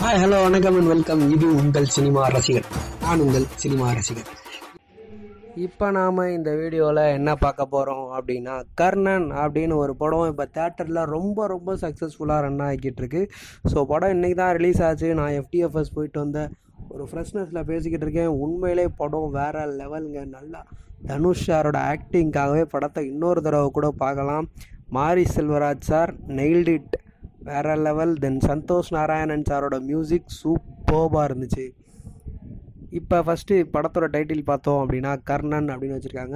hi hello வணக்கம் and welcome இது உங்கள் சினிமா ரசிகர் நான் உங்கள் சினிமா ரசிகர் இப்போ நாம் இந்த வீடியோவில் என்ன பார்க்க போகிறோம் அப்படின்னா கர்ணன் அப்படின்னு ஒரு படம் இப்போ தேட்டரில் ரொம்ப ரொம்ப சக்ஸஸ்ஃபுல்லாக ரன் ஆகிக்கிட்டு இருக்கு ஸோ படம் இன்றைக்கி தான் ரிலீஸ் ஆச்சு நான் எஃப்டிஎஃப்எஸ் போயிட்டு வந்தேன் ஒரு ஃப்ரெஷ்னஸில் பேசிக்கிட்டு இருக்கேன் உண்மையிலே படம் வேறு லெவலுங்க நல்லா தனுஷ் சாரோட ஆக்டிங்காகவே படத்தை இன்னொரு தடவை கூட பார்க்கலாம் Mari Selvaraj sir nailed it வேற லெவல் தென் சந்தோஷ் நாராயணன் சாரோட மியூசிக் சூப்பர்பாக இருந்துச்சு இப்போ ஃபஸ்ட்டு படத்தோட டைட்டில் பார்த்தோம் அப்படின்னா கர்ணன் அப்படின்னு வச்சுருக்காங்க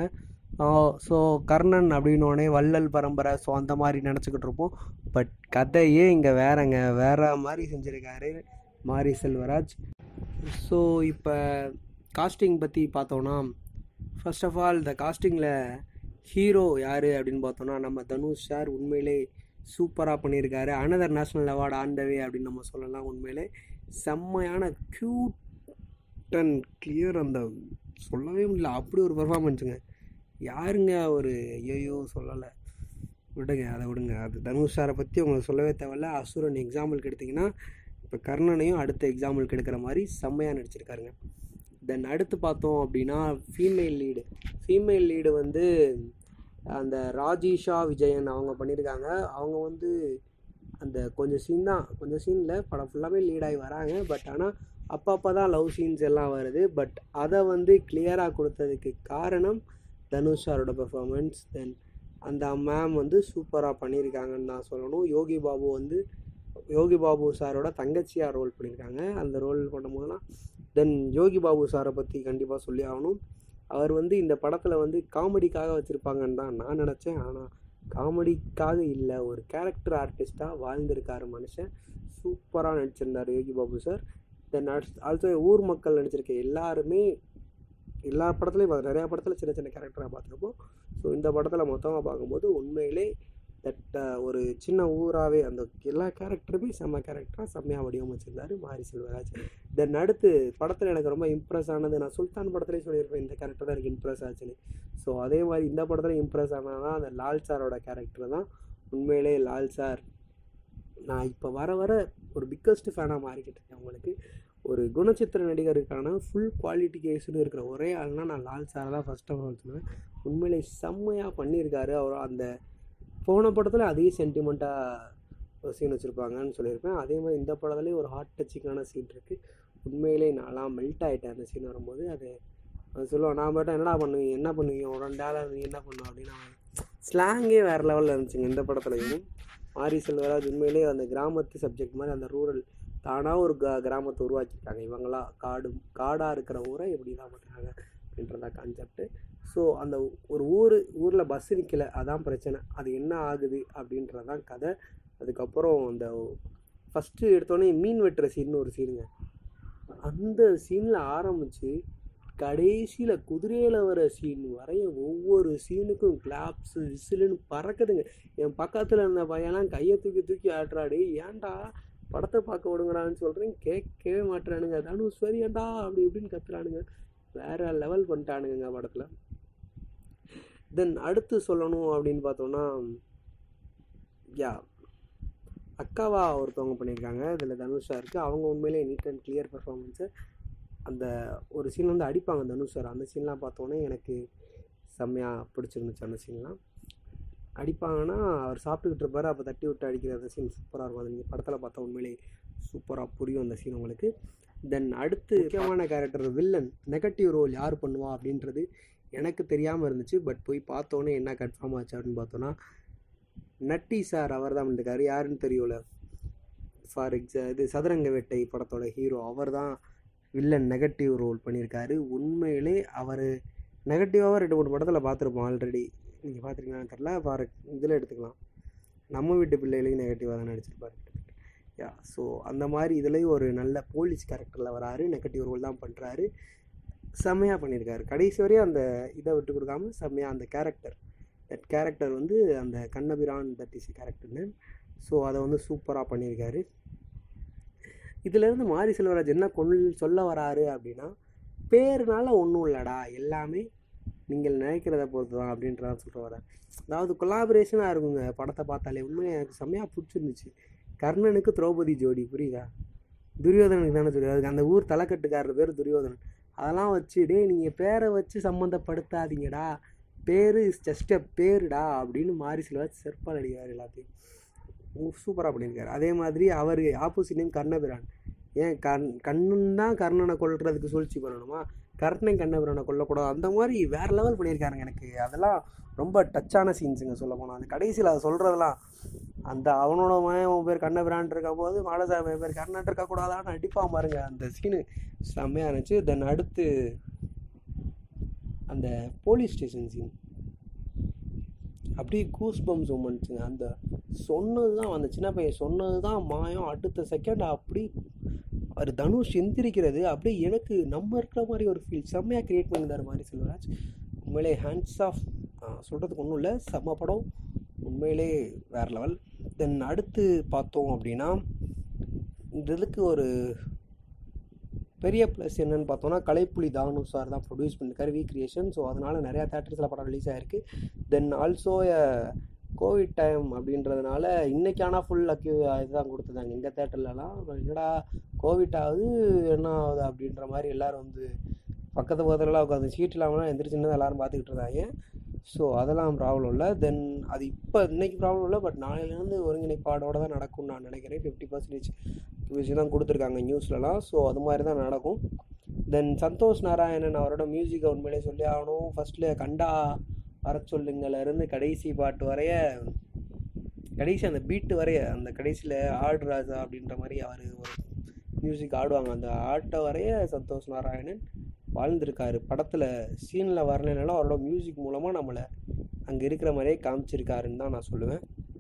ஸோ கர்ணன் அப்படின்னோடனே வள்ளல் பரம்பரை ஸோ அந்த மாதிரி நினச்சிக்கிட்டு இருப்போம் பட் கதையே இங்கே வேறங்க வேற மாதிரி செஞ்சுருக்காரு மாரி செல்வராஜ் ஸோ இப்போ காஸ்டிங் பற்றி பார்த்தோன்னா ஃபர்ஸ்ட் ஆஃப் ஆல் இந்த காஸ்டிங்கில் ஹீரோ யார் அப்படின்னு பார்த்தோன்னா நம்ம தனுஷ் சார் உண்மையிலே சூப்பராக பண்ணியிருக்காரு அனதர் நேஷ்னல் அவார்டு ஆண்டவே அப்படின்னு நம்ம சொல்லலாம் உண்மையிலே செம்மையான க்யூட் அண்ட் கிளியர் அந்த சொல்லவே முடியல அப்படி ஒரு பெர்ஃபார்மன்ஸுங்க யாருங்க ஒரு ஐயோ சொல்லலை விடுங்க அதை விடுங்க அது தனுஷ் சாரை பற்றி உங்களுக்கு சொல்லவே தேவையில்ல அசுரன் எக்ஸாம்பிளுக்கு எடுத்திங்கன்னா இப்போ கர்ணனையும் அடுத்த எக்ஸாம்பிளுக்கு எடுக்கிற மாதிரி செம்மையாக நடிச்சிருக்காருங்க தென் அடுத்து பார்த்தோம் அப்படின்னா ஃபீமேல் லீடு ஃபீமேல் லீடு வந்து அந்த ராஜிஷா விஜயன் அவங்க பண்ணியிருக்காங்க அவங்க வந்து அந்த கொஞ்சம் சீன் தான் கொஞ்சம் சீனில் படம் ஃபுல்லாகவே லீடாகி வராங்க பட் ஆனால் அப்பப்போ தான் லவ் சீன்ஸ் எல்லாம் வருது பட் அதை வந்து கிளியராக கொடுத்ததுக்கு காரணம் தனுஷ் சாரோட பெர்ஃபார்மன்ஸ் தென் அந்த மேம் வந்து சூப்பராக பண்ணியிருக்காங்கன்னு தான் சொல்லணும் யோகி பாபு வந்து யோகி பாபு சாரோட தங்கச்சியாக ரோல் பண்ணியிருக்காங்க அந்த ரோல் பண்ணும்போதெல்லாம் தென் யோகி பாபு சாரை பற்றி கண்டிப்பாக சொல்லி ஆகணும் அவர் வந்து இந்த படத்தில் வந்து காமெடிக்காக வச்சுருப்பாங்கன்னு தான் நான் நினச்சேன் ஆனால் காமெடிக்காக இல்லை ஒரு கேரக்டர் ஆர்டிஸ்ட்டாக வாழ்ந்திருக்காரு மனுஷன் சூப்பராக நடிச்சிருந்தார் Yogi Babu sir then also ஊர் மக்கள் நடிச்சிருக்க எல்லாருமே எல்லா படத்துலையும் பார்த்து நிறையா படத்தில் சின்ன சின்ன கேரக்டராக பார்த்துருப்போம் ஸோ இந்த படத்தில் மொத்தமாக பார்க்கும்போது உண்மையிலே தட் ஒரு சின்ன ஊராகவே அந்த எல்லா கேரக்டருமே செம்ம கேரக்டராக செம்மையாக வடிவமைச்சிருந்தார் மாரி செல்வராஜ் தென் அடுத்து படத்தில் எனக்கு ரொம்ப இம்ப்ரெஸ் ஆனது நான் சுல்தான் படத்துலேயே சொல்லியிருப்பேன் இந்த கேரக்டர் தான் எனக்கு இம்ப்ரெஸ் ஆச்சுன்னு ஸோ அதே மாதிரி இந்த படத்தில் இம்ப்ரெஸ் ஆனால் அந்த லால் சாரோட கேரக்டர் தான் உண்மையிலே லால் சார் நான் இப்போ வர வர ஒரு பிக்கஸ்ட் ஃபேனாக மாறிக்கிட்டு இருக்கேன் உங்களுக்கு ஒரு குணச்சித்திர நடிகருக்கான ஃபுல் குவாலிட்டிகேஷன் இருக்கிற ஒரே ஆள்னா நான் லால் சாரை தான் ஃபஸ்ட் ஆஃப் ஆல் சொல்லுவேன் உண்மையிலே செம்மையாக பண்ணியிருக்காரு அவர் அந்த போன படத்தில் அதே சென்டிமெண்ட்டாக ஒரு சீன் வச்சுருப்பாங்கன்னு சொல்லியிருப்பேன் அதே மாதிரி இந்த படத்துலேயும் ஒரு ஹார்ட் டச்சிங்கான சீன் இருக்குது உண்மையிலே நான்லாம் மெல்ட் ஆகிட்டேன் அந்த சீன் வரும்போது அது அது சொல்லுவான் நான் மட்டும் என்னடா பண்ணுவீங்க என்ன பண்ணுவீங்க ஒரு ரெண்டு ஆளாக நீ என்ன பண்ணுவோம் அப்படின்னு அவன் ஸ்லாங்கே வேறு லெவலில் இருந்துச்சுங்க இந்த படத்துலையும் மாரி செல்வராஜ் உண்மையிலே அந்த கிராமத்து சப்ஜெக்ட் மாதிரி அந்த ரூரல் தானாக ஒரு க கிராமத்தை உருவாக்கியிருக்காங்க இவங்களா காடு காடாக இருக்கிற ஊரை எப்படி தான் பண்ணுறாங்க அப்படின்றதா கான்செப்ட்டு ஸோ அந்த ஒரு ஊர் ஊரில் பஸ் நிற்கல அதான் பிரச்சனை அது என்ன ஆகுது அப்படின்றது தான் கதை அதுக்கப்புறம் அந்த ஃபஸ்ட்டு எடுத்தோடனே மீன் வெட்டுற சீன்னு ஒரு சீனுங்க அந்த சீனில் ஆரம்பித்து கடைசியில் குதிரையில் வர சீன் வரைய ஒவ்வொரு சீனுக்கும் கிளாப்ஸு விசிலுன்னு பறக்குதுங்க என் பக்கத்தில் இருந்த பையன்லாம் கையை தூக்கி தூக்கி ஆட்டுறாடி ஏன்டா படத்தை பார்க்க விடுங்கடான்னு சொல்கிறேன் கேட்கவே மாட்டுறானுங்க தனுஷ் சரியண்டா அப்படி இப்படின்னு கத்துறானுங்க வேறு லெவல் பண்ணிட்டானுங்க படத்தில் தென் அடுத்து சொல்லணும் அப்படின்னு பார்த்தோன்னா யா அக்காவா ஒருத்தவங்க பண்ணியிருக்காங்க இதில் தனுஷா இருக்குது அவங்க உண்மையிலே நீட் அண்ட் கிளியர் பர்ஃபார்மன்ஸு அந்த ஒரு சீன் வந்து அடிப்பாங்க தனுஷ் சார் அந்த சீன்லாம் பார்த்தோன்னே எனக்கு செம்மையாக பிடிச்சிருந்துச்சு அந்த சீன்லாம் அடிப்பாங்கன்னா அவர் சாப்பிட்டுக்கிட்டு இருப்பார் அப்போ தட்டி விட்டு அடிக்கிற அந்த சீன் சூப்பராக இருக்கும் அது நீங்கள் படத்தில் பார்த்தா உண்மையிலே சூப்பராக புரியும் அந்த சீன் உங்களுக்கு தென் அடுத்து முக்கியமான கேரக்டர் வில்லன் நெகட்டிவ் ரோல் யார் பண்ணுவா அப்படின்றது எனக்கு தெரியாமல் இருந்துச்சு பட் போய் பார்த்தோன்னே என்ன கன்ஃபார்ம் ஆச்சு அப்படின்னு பார்த்தோன்னா நட்டி சார் அவர் தான் பண்ணிருக்காரு யாருன்னு தெரியல ஃபார் எக்ஸா இது சதுரங்க வேட்டை படத்தோட ஹீரோ அவர் தான் வில்லன் நெகட்டிவ் ரோல் பண்ணியிருக்காரு உண்மையிலே அவர் நெகட்டிவாக ரெண்டு மூணு படத்தில் பார்த்துருப்போம் ஆல்ரெடி நீங்கள் பார்த்துருக்கீங்களான்னு தெரில ஃபார் இதில் எடுத்துக்கலாம் நம்ம வீட்டு பிள்ளைகளையும் நெகட்டிவாக தான் நடிச்சிருப்பாரு யா ஸோ அந்த மாதிரி இதுலேயும் ஒரு நல்ல போலீஸ் கேரக்டரில் வராரு நெகட்டிவ் ரோல் தான் பண்ணுறாரு செம்மையாக பண்ணியிருக்காரு கடைசி வரையும் அந்த இதை விட்டு கொடுக்காம செம்மையாக அந்த கேரக்டர் தட் கேரக்டர் வந்து அந்த கண்ணபிரான் தட் இஸ் கேரக்டர்னு ஸோ அதை வந்து சூப்பராக பண்ணியிருக்காரு இதிலேருந்து மாரி செல்வராஜ் என்ன கொள் சொல்ல வராரு அப்படின்னா பேருனால ஒன்றும் இல்லைடா எல்லாமே நீங்கள் நினைக்கிறத பொறுத்து தான் அப்படின்றத சொல்கிற வரேன் அதாவது கொலாபரேஷனாக இருக்குங்க படத்தை பார்த்தாலே உண்மையாக எனக்கு செம்மையாக பிடிச்சிருந்துச்சு கர்ணனுக்கு திரௌபதி ஜோடி புரியுதா துரியோதனுக்கு தானே தெரியும் அதுக்கு அந்த ஊர் தலைக்கட்டுக்காரர் பேர் துரியோதனன் அதெல்லாம் வச்சு டேய் நீங்கள் பேரை வச்சு சம்மந்தப்படுத்தாதீங்கடா பேர் இஸ் ஜஸ்ட் அ பேருடா அப்படின்னு மாறி செல்வராஜ் செருப்பால் அடிக்கிறார் எல்லாத்தையும் சூப்பராக பண்ணியிருக்காரு அதே மாதிரி அவர் ஆப்போசிட் நேம் கர்ணபிரான் ஏன் கண் கண்ணன் தான் கர்ணனை கொல்றதுக்கு சூழ்ச்சி பண்ணணுமா கர்ணன் கண்ணபிரானை கொல்லக்கூடாது அந்த மாதிரி வேறு லெவல் பண்ணியிருக்காருங்க எனக்கு அதெல்லாம் ரொம்ப டச்சான சீன்ஸுங்க சொல்ல போனால் அந்த கடைசியில் அதை சொல்கிறதெல்லாம் அந்த அவனோட மகன் உன் பேர் கண்ணபிரான் இருக்க போது மாடசாமி என் பேர் கர்ணன் இருக்கக்கூடாதான்னு அடிப்பான் பாருங்க அந்த சீனு செம்மையாக இருந்துச்சு தென் அடுத்து அந்த போலீஸ் ஸ்டேஷன் சீன் அப்படியே கூஸ் பம்ஸ் மூமெண்ட்ஸுங்க அந்த சொன்னது தான் அந்த சின்ன பையன் சொன்னது தான் மாயம் அடுத்த செகண்ட் அப்படி அவர் தனுஷ் எந்திரிக்கிறது அப்படியே எனக்கு நம்ம இருக்கிற மாதிரி ஒரு ஃபீல் செம்மையாக க்ரியேட் பண்ணியிருந்தார் மாதிரி செல்வராஜ் உண்மையிலே ஹேண்ட்ஸ் ஆஃப் சொல்கிறதுக்கு ஒன்றும் இல்லை செம்ம படம் உண்மையிலே வேறு லெவல் தென் அடுத்து பார்த்தோம் அப்படின்னா இந்த இதுக்கு ஒரு பெரிய ப்ளஸ் என்னன்னு பார்த்தோன்னா கலைப்புலி தானு சார் தான் ப்ரொடியூஸ் பண்ணியிருக்காரு வி கிரியேஷன் ஸோ அதனால் நிறையா தேட்டர்ஸில் படம் ரிலீஸ் ஆகிருக்கு தென் ஆல்சோ கோவிட் டைம் அப்படின்றதுனால இன்றைக்கி ஆனால் ஃபுல் அக்யூ இதுதான் கொடுத்துருந்தாங்க எங்கள் தேட்டர்லலாம் என்னடா கோவிட் ஆகுது என்ன ஆகுது அப்படின்ற மாதிரி எல்லோரும் வந்து பக்கத்து பக்கத்துலலாம் உட்காந்து சீட் இல்லாமல் எந்திரிச்சுன்னு எல்லோரும் பார்த்துக்கிட்டு இருந்தாங்க ஸோ அதெல்லாம் ப்ராப்ளம் இல்லை தென் அது இப்போ இன்றைக்கி ப்ராப்ளம் இல்லை பட் நாளையிலேருந்து ஒருங்கிணைப்பாடோடு தான் நடக்கும்னு நான் நினைக்கிறேன் ஃபிஃப்டி பர்சன்டேஜ் விஷயம் தான் கொடுத்துருக்காங்க நியூஸ்லலாம் ஸோ அது மாதிரி தான் நடக்கும் தென் சந்தோஷ் நாராயணன் அவரோட மியூசிக்கை உண்மையிலே சொல்லி ஆகணும் ஃபஸ்ட்டில் கண்டா வர சொல்லுங்கள்லேருந்து கடைசி பாட்டு வரைய கடைசி அந்த பீட்டு வரைய அந்த கடைசியில் ஆடு ராஜா அப்படின்ற மாதிரி அவர் ஒரு மியூசிக் ஆடுவாங்க அந்த ஆட்டை வரைய சந்தோஷ் நாராயணன் வாழ்ந்திருக்காரு படத்தில் சீனில் வரலைனாலும் அவரோட மியூசிக் மூலமாக நம்மளை அங்கே இருக்கிற மாதிரியே காமிச்சிருக்காருன்னு தான் நான் சொல்லுவேன்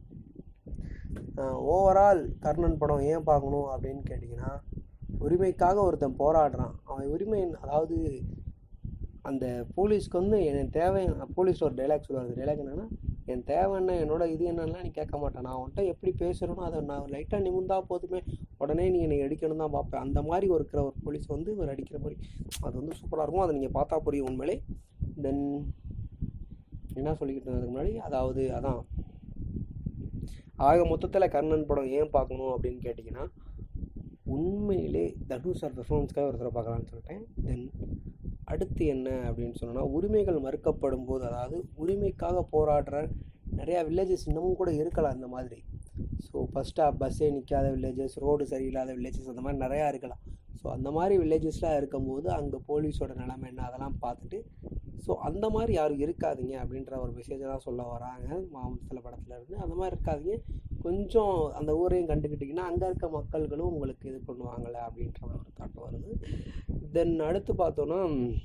ஓவரால் கர்ணன் படம் ஏன் பார்க்கணும் அப்படின்னு கேட்டிங்கன்னா உரிமைக்காக ஒருத்தன் போராடுறான் அவன் உரிமை அதாவது அந்த போலீஸ்க்கு வந்து என் தேவை போலீஸ் ஒரு டைலாக் சொல்லுவார் டைலாக் என்னென்னா என் தேவை என்ன என்னோட இது என்னன்னா நீ கேட்க மாட்டேன் நான் அவன்கிட்ட எப்படி பேசுகிறேனோ அதை நான் லைட்டாக நிமிந்தா போதுமே உடனே நீங்கள் என்னை அடிக்கணும் தான் பார்ப்பேன் அந்த மாதிரி ஒரு இருக்கிற ஒரு போலீஸ் வந்து ஒரு அடிக்கிற மாதிரி அது வந்து சூப்பராக இருக்கும் அதை நீங்கள் பார்த்தா புரியும் உண்மையிலே தென் என்ன சொல்லிக்கிட்டு இருந்ததுக்கு முன்னாடி அதாவது அதான் ஆக மொத்தத்தில் கர்ணன் படம் ஏன் பார்க்கணும் அப்படின்னு கேட்டிங்கன்னா உண்மையிலே தனுஷ் சார் பெர்ஃபார்மன்ஸ்க்காக ஒரு தடவை பார்க்கலான்னு சொல்லிட்டேன் தென் அடுத்து என்ன அப்படின்னு சொன்னோன்னா உரிமைகள் மறுக்கப்படும் போது அதாவது உரிமைக்காக போராடுற நிறையா வில்லேஜஸ் இன்னமும் கூட இருக்கலாம் இந்த மாதிரி ஸோ ஃபஸ்ட்டாக பஸ்ஸே நிற்காத வில்லேஜஸ் ரோடு சரியில்லாத வில்லேஜஸ் அந்த மாதிரி நிறையா இருக்கலாம் ஸோ அந்த மாதிரி வில்லேஜஸ்லாம் இருக்கும்போது அங்கே போலீஸோட நிலைமை என்ன அதெல்லாம் பார்த்துட்டு ஸோ அந்த மாதிரி யாரும் இருக்காதீங்க அப்படின்ற ஒரு மெசேஜை தான் சொல்ல வராங்க மாமத்தில் படத்தில் இருந்து அந்த மாதிரி இருக்காதீங்க கொஞ்சம் அந்த ஊரையும் கண்டுக்கிட்டிங்கன்னா அங்கே இருக்க மக்கள்களும் உங்களுக்கு இது பண்ணுவாங்கள்ல அப்படின்ற ஒரு தாட் வருது தென் அடுத்து பார்த்தோன்னா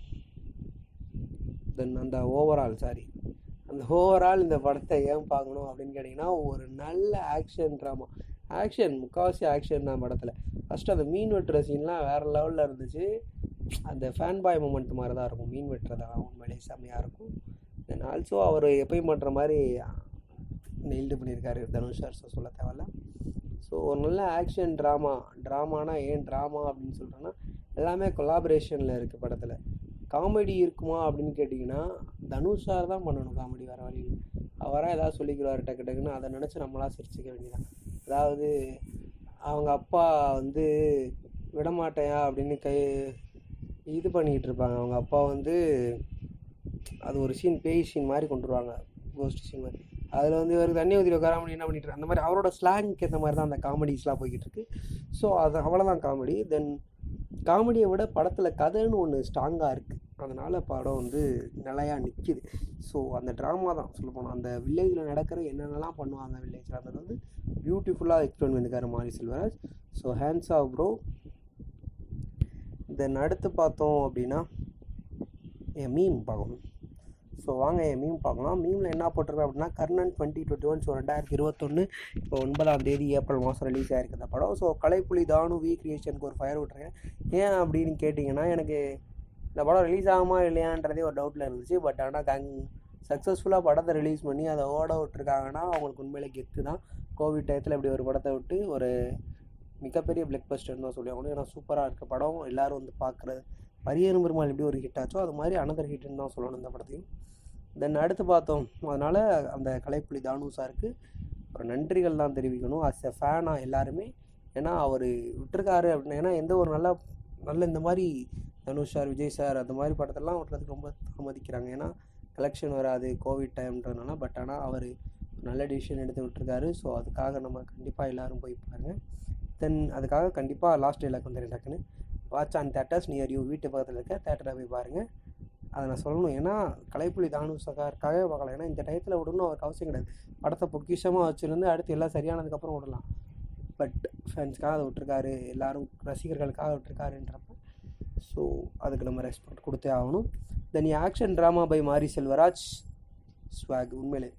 தென் அந்த ஓவரால் சாரி அந்த ஓவரால் இந்த படத்தை ஏன் பார்க்கணும் அப்படின்னு கேட்டிங்கன்னா ஒரு நல்ல ஆக்ஷன் ட்ராமா ஆக்ஷன் முக்கால்வாசி ஆக்ஷன் தான் படத்தில் ஃபஸ்ட்டு அந்த மீன் வெட்டுற சீன்லாம் வேறு லெவலில் இருந்துச்சு அந்த ஃபேன் பாய் மூமெண்ட் மாதிரி தான் இருக்கும் மீன் வெட்டுறதெல்லாம் உண்மையிலேயே செம்மையாக இருக்கும் தென் ஆல்சோ அவர் எப்பயும் பண்ணுற மாதிரி நெயில்டு பண்ணியிருக்காரு தனுஷ் சார் சொல்ல தேவையில்ல ஸோ ஒரு நல்ல ஆக்ஷன் ட்ராமா ட்ராமானா ஏன் ட்ராமா அப்படின்னு சொல்கிறேன்னா எல்லாமே கொலாபரேஷனில் இருக்குது படத்தில் காமெடி இருக்குமா அப்படின்னு கேட்டிங்கன்னா தனுஷ் சார் தான் பண்ணணும் காமெடி வர வழி அவராக ஏதாவது சொல்லிக்கிறாரு டக்கு டக்குன்னு அதை நினச்சி நம்மளாம் சிரிச்சிக்க வேண்டியதான் அதாவது அவங்க அப்பா வந்து விடமாட்டேயா அப்படின்னு கை இது பண்ணிக்கிட்டு இருப்பாங்க அவங்க அப்பா வந்து அது ஒரு சீன் பேய் சீன் மாதிரி கொண்டு வருவாங்க கோஸ்ட் சீன் மாதிரி அதில் வந்து இவருக்கு தண்ணி ஊற்றி உட்காராம என்ன பண்ணிட்டு அந்த மாதிரி அவரோட ஸ்லாங்க்கு ஏற்ற மாதிரி தான் அந்த காமெடிஸ்லாம் போய்கிட்டு இருக்கு ஸோ அது அவ்வளோதான் காமெடி தென் காமெடியை விட படத்தில் கதைன்னு ஒன்று ஸ்ட்ராங்காக இருக்குது அதனால் படம் வந்து நிலையாக நிற்கிது ஸோ அந்த ட்ராமா தான் சொல்ல போனோம் அந்த வில்லேஜில் நடக்கிற என்னென்னலாம் பண்ணுவாங்க வில்லேஜில் அதை வந்து பியூட்டிஃபுல்லாக எக்ஸ்பிளைன் பண்ணியிருக்காரு Mari Selvaraj so hands off bro then அடுத்து பார்த்தோம் அப்படின்னா என் மீம் பார்க்கணும் ஸோ வாங்க என் மீம் பார்க்கலாம் மீமில் என்ன போட்டிருக்கேன் அப்படின்னா Karnan twenty twenty one so ரெண்டாயிரத்தி இருபத்தொன்று இப்போ ஒன்பதாம் தேதி ஏப்ரல் மாதம் ரிலீஸ் ஆயிருக்கு இந்த படம் ஸோ கலைப்புலி தானு வி கிரியேஷனுக்கு ஒரு ஃபயர் விட்ருக்கேன் ஏன் அப்படின்னு கேட்டிங்கன்னா எனக்கு இந்த படம் ரிலீஸ் ஆகுமா இல்லையான்றதே ஒரு டவுட்டில் இருந்துச்சு பட் ஆனால் கங் சக்ஸஸ்ஃபுல்லாக படத்தை ரிலீஸ் பண்ணி அதை ஓட விட்டுருக்காங்கன்னா அவங்களுக்கு உண்மையிலே கெத்து தான் கோவிட் டயத்தில் இப்படி ஒரு படத்தை விட்டு ஒரு மிகப்பெரிய பிளக் பஸ்டர்னு தான் சொல்லி ஆகணும் ஏன்னா சூப்பராக இருக்க படம் எல்லோரும் வந்து பார்க்குறது பரியரும் பெருமாள் எப்படி ஒரு ஹிட் ஆச்சோ அது மாதிரி அனதர் ஹிட்னு தான் சொல்லணும் இந்த படத்தையும் தென் அடுத்து பார்த்தோம் அதனால் அந்த கலைப்புலி தானு சாருக்கு ஒரு நன்றிகள் தான் தெரிவிக்கணும் அஸ் எ ஃபேனாக எல்லாருமே ஏன்னா அவர் விட்டுருக்காரு அப்படின்னா ஏன்னா எந்த ஒரு நல்ல நல்ல இந்த மாதிரி தனுஷ் சார் விஜய் சார் அந்த மாதிரி படத்தெல்லாம் விட்டுறதுக்கு ரொம்ப தாமதிக்கிறாங்க ஏன்னா கலெக்ஷன் வராது கோவிட் டைம்ன்றதுனால பட் ஆனால் அவர் நல்ல டிசிஷன் எடுத்து விட்டுருக்காரு ஸோ அதுக்காக நம்ம கண்டிப்பாக எல்லோரும் போய் பாருங்கள் தென் அதுக்காக கண்டிப்பாக லாஸ்ட் டேல வந்துடுறேன் டக்குன்னு watch on theatres near you வீட்டு பக்கத்தில் இருக்க தேட்டரை போய் பாருங்கள் அதை நான் சொல்லணும் ஏன்னா கலைப்புலி தானு சகாருக்காகவே பார்க்கலாம் ஏன்னா இந்த டயத்தில் விடணும் அவருக்கு அவசியம் கிடையாது படத்தை பொக்கிஷமாக வச்சுருந்து அடுத்து எல்லாம் சரியானதுக்கப்புறம் விடலாம் பட் ஃபேன்ஸ்க்காக அதை விட்டுருக்காரு எல்லாரும் ரசிகர்களுக்காக விட்டுருக்காருன்றப்ப ஸோ அதுக்கு நம்ம ரெஸ்பெக்ட் கொடுத்தே ஆகணும் தென் action drama by Mari Selvaraj swag உண்மையிலே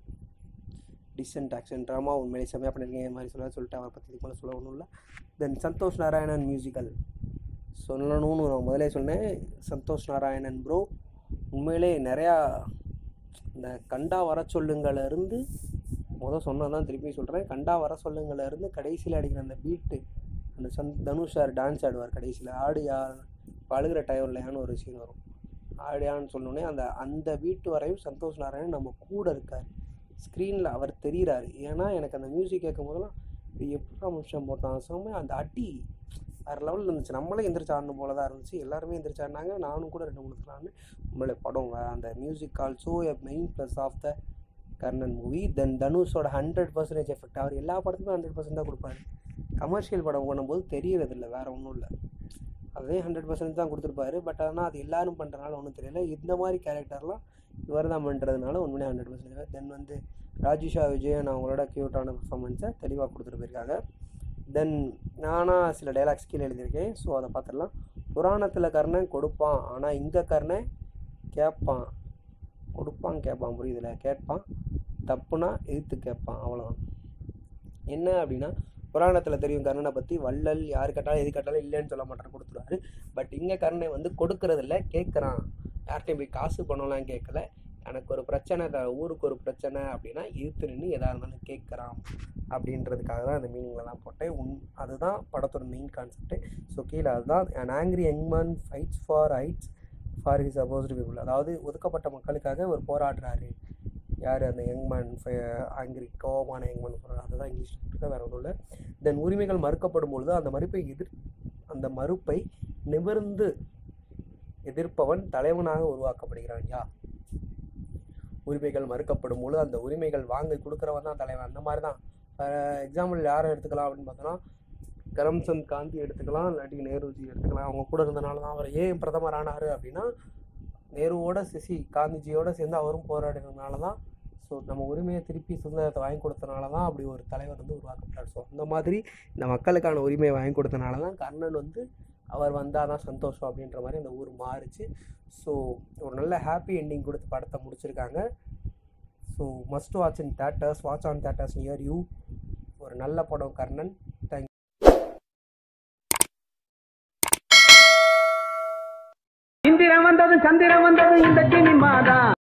டிசென்ட் ஆக்ஷன் ட்ராமா உண்மையிலே செம்மையாக பண்ணியிருக்கீங்க மாதிரி சொல்ல சொல்லிட்டு அவரை பற்றி இதுக்கு மேலே சொல்ல ஒன்றும் இல்லை தென் சந்தோஷ் நாராயணன் மியூசிக்கல் சொல்லணும்னு நான் முதலே சொன்னேன் சந்தோஷ் நாராயணன் ப்ரோ உண்மையிலே நிறையா இந்த கண்டா வர சொல்லுங்கள இருந்து முதல் சொன்னதான் திருப்பி சொல்கிறேன் கண்டா வர சொல்லுங்கள இருந்து கடைசியில் அடிக்கிற அந்த பீட்டு அந்த சந் தனுஷ் சார் டான்ஸ் ஆடுவார் கடைசியில் ஆடியா அழுகிற டயர்லையான்னு ஒரு சீன் வரும் ஆடியான்னு சொன்னோடனே அந்த அந்த வீட்டு வரையும் சந்தோஷ் நாராயணன் நம்ம கூட இருக்கார் ஸ்க்ரீனில் அவர் தெரிகிறாரு ஏன்னா எனக்கு அந்த மியூசிக் கேட்கும் போதெல்லாம் இது எப்படி நிமிஷம் போட்டான் செம்ம அந்த அடி வேறு லெவலில் இருந்துச்சு நம்மளே எந்திரிச்சு ஆடணும் போல தான் இருந்துச்சு எல்லாருமே எந்திரிச்சு ஆடினாங்க நானும் கூட ரெண்டு மூணு ஆடினேன் உண்மையிலே படம் அந்த music also a main plus of the Karnan movie then தனுஷோட ஹண்ட்ரட் பர்சன்டேஜ் எஃபெக்ட் அவர் எல்லா படத்துக்கும் ஹண்ட்ரட் பர்சன்ட் தான் கொடுப்பாரு கமர்ஷியல் படம் பண்ணும்போது தெரியறதில்ல வேறு ஒன்றும் இல்லை அதே ஹண்ட்ரட் பர்சன்ட் தான் கொடுத்துருப்பாரு பட் ஆனால் அது எல்லாரும் பண்ணுறதுனால ஒன்றும் தெரியல இந்த மாதிரி கேரக்டர்லாம் இவர் தான் பண்ணுறதுனால உண்மையிலே ஹண்ட்ரட் பர்சன்டேஜ் தென் வந்து ராஜிஷா விஜயன் அவங்களோட க்யூட்டான பர்ஃபார்மன்ஸை தெளிவாக கொடுத்துட்டு போயிருக்காங்க தென் நானாக சில டைலாக்ஸ் கீழே எழுதியிருக்கேன் ஸோ அதை பார்த்துடலாம் புராணத்தில் கர்ணன் கொடுப்பான் ஆனால் இங்கே கர்ணன் கேட்பான் கொடுப்பான் கேட்பான் புரியுதுல கேட்பான் தப்புனா எதிர்த்து கேட்பான் அவ்வளோதான் என்ன அப்படின்னா புராணத்தில் தெரியும் கர்ணனை பற்றி வள்ளல் யார் கேட்டாலும் எது கேட்டாலும் இல்லைன்னு சொல்ல மாட்டார் கொடுத்துருவாரு பட் இங்கே கர்ணனை வந்து கொடுக்கறதில்ல கேட்குறான் யார்கிட்டையும் போய் காசு பணம்லாம் கேட்கல எனக்கு ஒரு பிரச்சனை த ஊருக்கு ஒரு பிரச்சனை அப்படின்னா இழுத்து நின்று எதாக இருந்தாலும் கேட்குறான் அப்படின்றதுக்காக தான் அந்த மீனிங்லலாம் போட்டேன் உன் அதுதான் படத்தோட மெயின் கான்செப்ட்டு ஸோ கீழே அதுதான் அன் ஆங்கிரி யங்மன் fights for rights for his opposed people அதாவது ஒதுக்கப்பட்ட மக்களுக்காக ஒரு போராடுறாரு யார் அந்த யங்மேன் ஆங்கிரி கோபமான யங்மேன் சொல்கிறார் அதுதான் இங்கிலீஷ் வேறு ஒன்றும் இல்லை தென் உரிமைகள் மறுக்கப்படும் பொழுது அந்த மறுப்பை எதிர் அந்த மறுப்பை நிமிர்ந்து எதிர்ப்பவன் தலைவனாக உருவாக்கப்படுகிறான் யா உரிமைகள் மறுக்கப்படும் பொழுது அந்த உரிமைகள் வாங்கி கொடுக்குறவன் தான் தலைவன் அந்த மாதிரி தான் எக்ஸாம்பிள் யாரை எடுத்துக்கலாம் அப்படின்னு பார்த்தோன்னா கரம்சந்த் காந்தி எடுத்துக்கலாம் இல்லாட்டி நேருஜி எடுத்துக்கலாம் அவங்க கூட இருந்தனால தான் அவர் ஏன் பிரதமர் ஆனார் அப்படின்னா நேருவோட சிசி காந்திஜியோட சேர்ந்து அவரும் போராடினதுனால தான் ஸோ நம்ம உரிமையை திருப்பி சுதந்திரத்தை வாங்கி கொடுத்தனால தான் அப்படி ஒரு தலைவர் வந்து உருவாக்கப்பட்டார் ஸோ அந்த மாதிரி இந்த மக்களுக்கான உரிமையை வாங்கி கொடுத்தனால தான் கர்ணன் வந்து அவர் வந்தால் தான் சந்தோஷம் அப்படின்ற மாதிரி அந்த ஊர் மாறுச்சு ஸோ ஒரு நல்ல ஹாப்பி என்டிங் கொடுத்து படத்தை முடிச்சிருக்காங்க so must watch in theatres watch on theatres near you ஒரு நல்ல படம் கர்ணன் தேங்க் இந்திரன் வந்தது சந்திரன் வந்தது இந்த சினிமா தான்